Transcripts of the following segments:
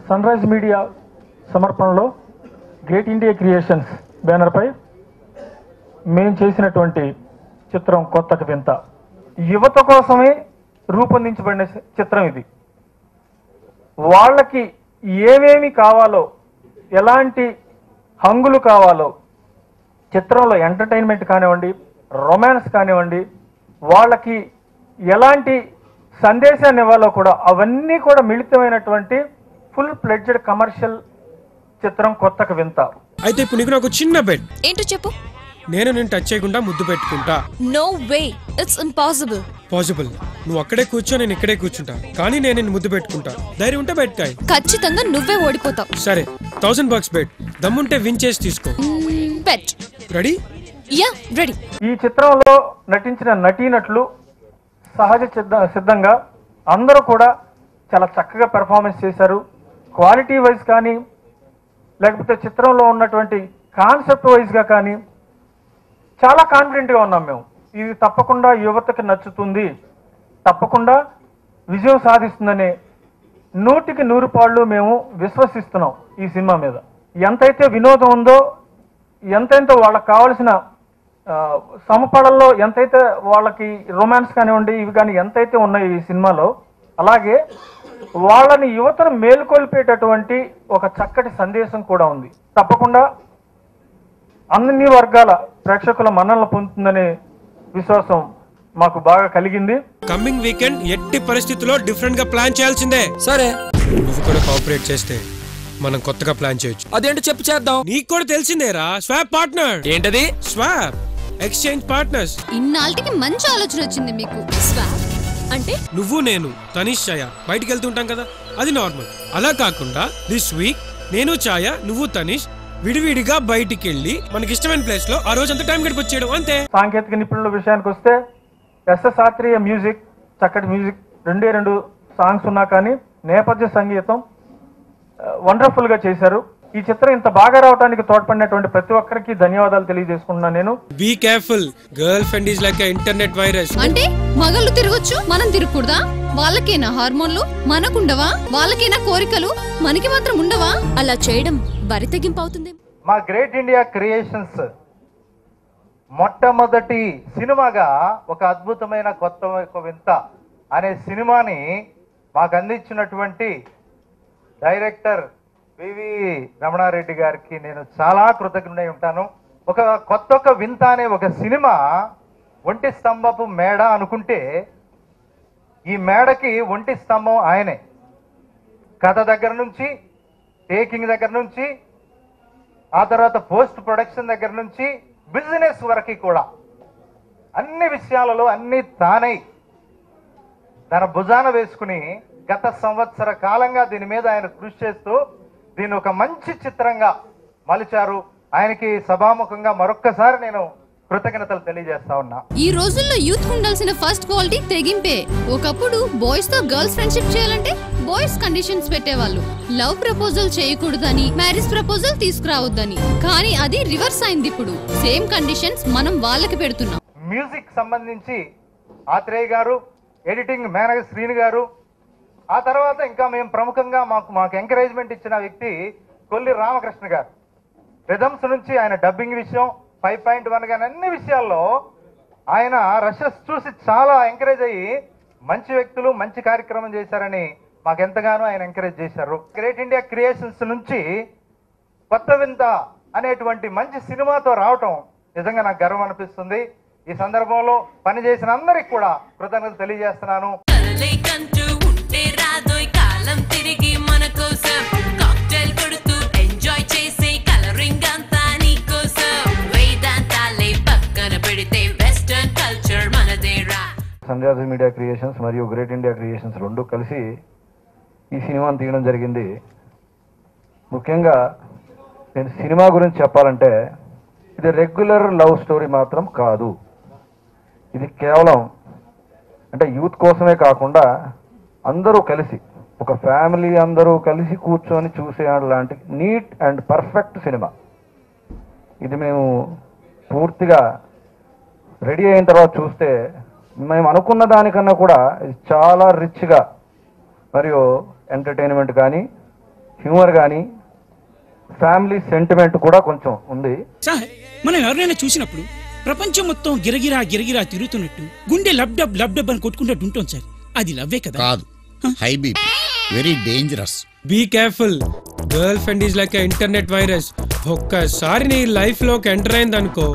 sun sunrise media సమర్పణలో great India creations బ్యానర్పై మేము చేసినటువంటి చిత్రం కొత్తకు వింత యువత కోసమే రూపొందించబడిన చిత్రం ఇది వాళ్ళకి ఏమేమి కావాలో ఎలాంటి హంగులు కావాలో చిత్రంలో ఎంటర్టైన్మెంట్ కానివ్వండి రొమాన్స్ కానివ్వండి వాళ్ళకి ఎలాంటి సందేశాన్ని ఇవ్వాలో కూడా అవన్నీ కూడా మిళితమైనటువంటి ఫుల్ ప్లెడ్జెడ్ కమర్షియల్ చిత్రం కొత్తకు వింత అయితే ఇప్పుడు నీకు నాకు చిన్న బెడ్ ఏంటో చెప్పు నేను నేను టచ్ చేయకుండా ముద్దు పెట్టుకుంటా no way it's impossible possible నువ్వు అక్కడే కూర్చో నేను ఇక్కడే కూర్చుంటా కానీ నేను నిన్ను ముద్దు పెట్టుకుంటా ధైర్యం ఉంటే బెట్కాయ్ ఖచ్చితంగా నువ్వే ఓడిపోతావు సరే థౌసండ్ బాక్స్ బెట్ దమ్ముంటే విన్ చేసి తీసుకో బెట్ రెడీ యా రెడీ ఈ చిత్రంలో నటించిన నటీనటులు సహజ సిద్ధ సిద్ధంగా అందరూ కూడా చాలా చక్కగా పెర్ఫార్మెన్స్ చేశారు క్వాలిటీ వైజ్ కానీ లేకపోతే చిత్రంలో ఉన్నటువంటి కాన్సెప్ట్ వైజ్గా కానీ చాలా కాన్ఫిడెంట్గా ఉన్నాం మేము ఇది తప్పకుండా యువతకి నచ్చుతుంది తప్పకుండా విజయం సాధిస్తుందనే నూటికి నూరు పాళ్ళు మేము విశ్వసిస్తున్నాం ఈ సినిమా మీద ఎంతైతే వినోదం ఉందో ఎంతెంత వాళ్ళకి కావలసిన ఆ, సమపడల్లో ఎంతైతే వాళ్ళకి రొమాన్స్ కానివ్వండి ఇవి కానీ ఎంతైతే ఉన్నాయి ఈ సినిమాలో అలాగే వాళ్ళని యువతను మేలుకొల్పేటటువంటి ఒక చక్కటి సందేశం కూడా ఉంది తప్పకుండా అన్ని వర్గాల ప్రేక్షకుల మన్ననలు పొందుతుందనే విశ్వాసం మాకు బాగా కలిగింది కమింగ్ వీకెండ్ ఎట్టి పరిస్థితుల్లో డిఫరెంట్ గా ప్లాన్ చేయాల్సిందే సరే నువ్వు కూడా కోఆపరేట్ చేస్తే మనం కొత్తగా ప్లాన్ చేయొచ్చు అదేంటో చెప్పు చేద్దాం నీకు కూడా తెలిసిందేరా స్వాప్ పార్ట్నర్ ఏంటది స్వాప్ ఎక్స్చేంజ్ పార్ట్నర్స్ ఇన్నాళ్ళకి మంచి ఆలోచన వచ్చింది మీకు స్వాప్ అంటే నువ్వు నేను తనీష్ ఛాయ బయటికి వెళ్తుంటాం కదా అది నార్మల్ అలా కాకుండా దిస్ వీక్ నేను ఛాయ నువ్వు తనీష్ విడివిడిగా బయటికి వెళ్ళి మనకి ఇష్టమైన ప్లేస్ లో ఆ రోజంతా టైం గడిపొచ్చేయడం అంతే సాంకేతిక నిపుణుల విషయానికి వస్తే ఎస్ఎస్ శాస్త్రీయ మ్యూజిక్ చక్కటి మ్యూజిక్ రెండే రెండు సాంగ్స్ ఉన్నా కానీ నేపథ్య సంగీతం వండర్ఫుల్ గా చేశారు ఈ చిత్రం ఇంత బాగా రావడానికి తోడ్పడినటువంటి ప్రతి ఒక్కరికి ధన్యవాదాలు తెలియజేసుకుంటున్నాను నేను be careful girlfriend is like internet virus అంటే మగళ్ళు తిరగొచ్చు మనం తిరగకూడదా వాళ్ళకేనా హార్మోన్లు మనకుండవా వాళ్ళకేనా కోరికలు మనకి మాత్రం ఉండవా అలా చేయడం బరి తెగింపు అవుతుంది మా గ్రేట్ ఇండియా క్రియేషన్స్ మొట్టమొదటి సినిమాగా ఒక అద్భుతమైన కొత్త ఒక వింత అనే సినిమాని మాకు అందించినటువంటి డైరెక్టర్ వివి రమణారెడ్డి గారికి నేను చాలా కృతజ్ఞుడై ఉంటాను ఒక కొత్త ఒక వింత అనే ఒక సినిమా ఒంటి స్తంభపు మేడ అనుకుంటే ఈ మేడకి ఒంటి స్తంభం ఆయనే కథ దగ్గర నుంచి టేకింగ్ దగ్గర నుంచి ఆ తర్వాత పోస్ట్ ప్రొడక్షన్ దగ్గర నుంచి బిజినెస్ వరకు కూడా అన్ని విషయాలలో అన్ని తానై తన భుజాన వేసుకుని గత సంవత్సర కాలంగా దీని మీద ఆయన కృషి చేస్తూ దీన్ని ఒక మంచి చిత్రంగా మలిచారు ఆయనకి సభాముఖంగా మరొక్కసారి నేను కృతజ్ఞతలు తెలియజేస్తా ఉన్నా ఈ రోజుల్లో యూత్ ఉండాల్సిన ఫస్ట్ క్వాలిటీ తెగింపే ఒకప్పుడు బాయ్స్ తో గర్ల్స్ ఫ్రెండ్షిప్ చేయాలంటే బాయ్స్ కండిషన్స్ పెట్టేవాళ్ళు లవ్ ప్రపోజల్ చేయకూడదని మ్యారేజ్ ప్రపోజల్ తీసుకురావద్దని కానీ అది రివర్స్ అయింది ఇప్పుడు సేమ్ కండిషన్స్ మనం వాళ్ళకి పెడుతున్నాం మ్యూజిక్ సంబంధించి ఆత్రేయ గారు ఎడిటింగ్ మేనేజర్ శ్రీని గారు ఆ తర్వాత ఇంకా మేము ప్రముఖంగా మాకు మాకు ఎంకరేజ్మెంట్ ఇచ్చిన వ్యక్తి కొల్లి రామకృష్ణ గారు రిథమ్స్ నుంచి ఆయన డబ్బింగ్ విషయం ఫైవ్ పాయింట్ వన్ కానీ అన్ని విషయాల్లో ఆయన రషెస్ చూసి చాలా ఎంకరేజ్ అయ్యి మంచి వ్యక్తులు మంచి కార్యక్రమం చేశారని మాకు ఎంతగానో ఆయన ఎంకరేజ్ చేశారు గ్రేట్ ఇండియా క్రియేషన్స్ నుంచి కొత్త వింత అనేటువంటి మంచి సినిమాతో రావటం నిజంగా నాకు గర్వం అనిపిస్తుంది ఈ సందర్భంలో పనిచేసిన అందరికి కూడా కృతజ్ఞతలు తెలియజేస్తున్నాను కలలేకంటూ ఉంటే రాదోయ్ కాలం తిరిగి మన కోసం కాక్టైల్ కొడుతూ ఎంజాయ్ చేసే కలరింగ్ అంతా నీ కోసం వేదాంతాలే పక్కన పెడితే వెస్టర్న్ కల్చర్ మనదేరా సంజాజ్ మీడియా క్రియేషన్స్ మరియు గ్రేట్ ఇండియా క్రియేషన్స్ రెండు కలిసి ఈ సినిమాను తీయడం జరిగింది ముఖ్యంగా నేను సినిమా గురించి చెప్పాలంటే ఇది రెగ్యులర్ లవ్ స్టోరీ మాత్రం కాదు ఇది కేవలం అంటే యూత్ కోసమే కాకుండా అందరూ కలిసి ఒక ఫ్యామిలీ అందరూ కలిసి కూర్చొని చూసే లాంటి నీట్ అండ్ పర్ఫెక్ట్ సినిమా ఇది మేము పూర్తిగా రెడీ అయిన తర్వాత చూస్తే మేము అనుకున్న దానికన్నా కూడా ఇది చాలా రిచ్గా మరియు ఎంటర్టైన్మెంట్ కానీ హ్యూమర్ కానీ ఫ్యామిలీ సెంటిమెంట్ కూడా కొంచెం ఉంది సార్ మనం ఎవరినైనా చూసినప్పుడు ప్రపంచం మొత్తం గిరగిరా గిరగిరా తిరుగుతున్నట్టు గుండె లబ్ డబ్ లబ్ డబ్ అని కొట్టుకుంటట్టు ఉంటుంది సార్ అది లవ్వే కదా కాదు high BP very dangerous be careful girlfriend is like internet virus ఒక్కసారి నీ లైఫ్ లోకి ఎంటర్ అయింది అనుకో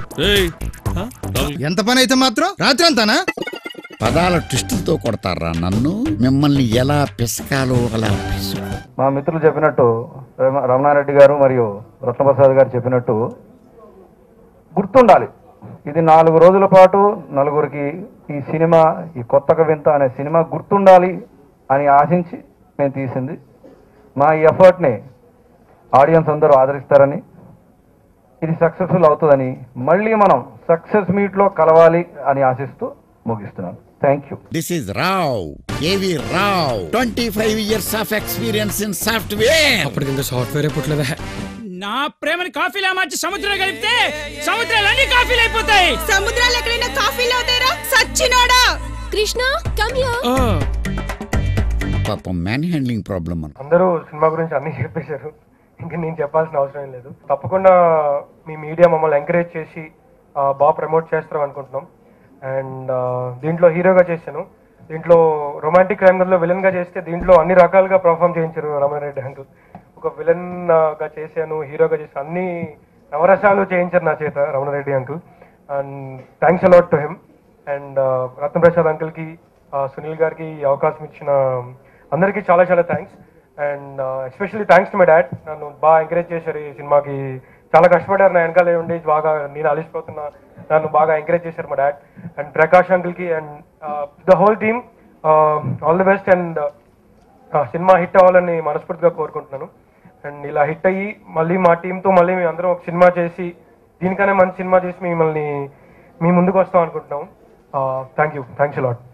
ఎంత పని అయితే మాత్రం రాత్రి అంతానా పదాల ట్విస్టులతో కొడతారా నన్ను మిమ్మల్ని ఎలా పిసకాలో అలా పిసుకు మా మిత్రులు చెప్పినట్టు రమ- రమణారెడ్డి గారు మరియు రత్నప్రసాద్ గారు చెప్పినట్టు గుర్తుండాలి ఇది నాలుగు రోజుల పాటు నలుగురికి ఈ సినిమా ఈ కొత్త వింత అనే సినిమా గుర్తుండాలి అని ఆశించి మేము తీసింది మా ఈ ఎఫర్ట్ని ఆడియన్స్ అందరూ ఆదరిస్తారని ఇది సక్సెస్ఫుల్ అవుతుందని మళ్ళీ మనం సక్సెస్ మీట్లో కలవాలి అని ఆశిస్తూ ముగిస్తున్నాను thank you this is Rao AV Rao twenty five years of experience in software అప్పటికి ఇంకా సాఫ్ట్వేర్ పుట్టలేదా నా ప్రేమని కాఫీలా మార్చి సముద్రం కలిపితే సముద్రాలన్నీ కాఫీలు అయిపోతాయి సముద్రాలు ఎక్కడైనా కాఫీలు అవుతారా సచ్చినోడా కృష్ణ కమ్ హియర్ ఆ, పాపం మ్యాన్ హ్యాండ్లింగ్ ప్రాబ్లం అని అందరూ సినిమా గురించి అన్ని చెప్పేశారు ఇంకా నేను చెప్పాల్సిన అవసరం ఏం లేదు తప్పకుండా మీ మీడియా మమ్మల్ని ఎంకరేజ్ చేసి ఆ, బాగా ప్రమోట్ చేస్తారు అనుకుంటున్నాం అండ్ దీంట్లో హీరోగా చేశాను దీంట్లో రొమాంటిక్ క్రైమ్లో విలన్ గా చేస్తే దీంట్లో అన్ని రకాలుగా పర్ఫామ్ చేయించారు రమణారెడ్డి అంకుల్ ఒక విలన్ గా చేశాను హీరోగా చేశాను అన్ని నవరసాలు చేయించారు నా చేత Ramana Reddy uncle and thanks a lot to him and Ratna Prasad అంకుల్కి సునీల్ గారికి ఈ అవకాశం ఇచ్చిన అందరికీ చాలా చాలా thanks and especially thanks to my dad నన్ను బాగా ఎంకరేజ్ చేశారు ఈ సినిమాకి చాలా కష్టపడ్డారు నా వెనకాల ఉండి బాగా నేను అలిసిపోతున్నా నన్ను బాగా ఎంకరేజ్ చేశారు మా డాడ్ అండ్ ప్రకాష్ అంకుల్కి and the whole team all the best and cinema hit అవ్వాలని మనస్ఫూర్తిగా కోరుకుంటున్నాను అండ్ ఇలా హిట్ అయ్యి మళ్ళీ మా టీంతో మళ్ళీ మేము అందరం ఒక సినిమా చేసి దీనికనే మంచి సినిమా చేసి మిమ్మల్ని మీ ముందుకు వస్తాం అనుకుంటున్నాం థ్యాంక్ యూ థ్యాంక్స్ లాట్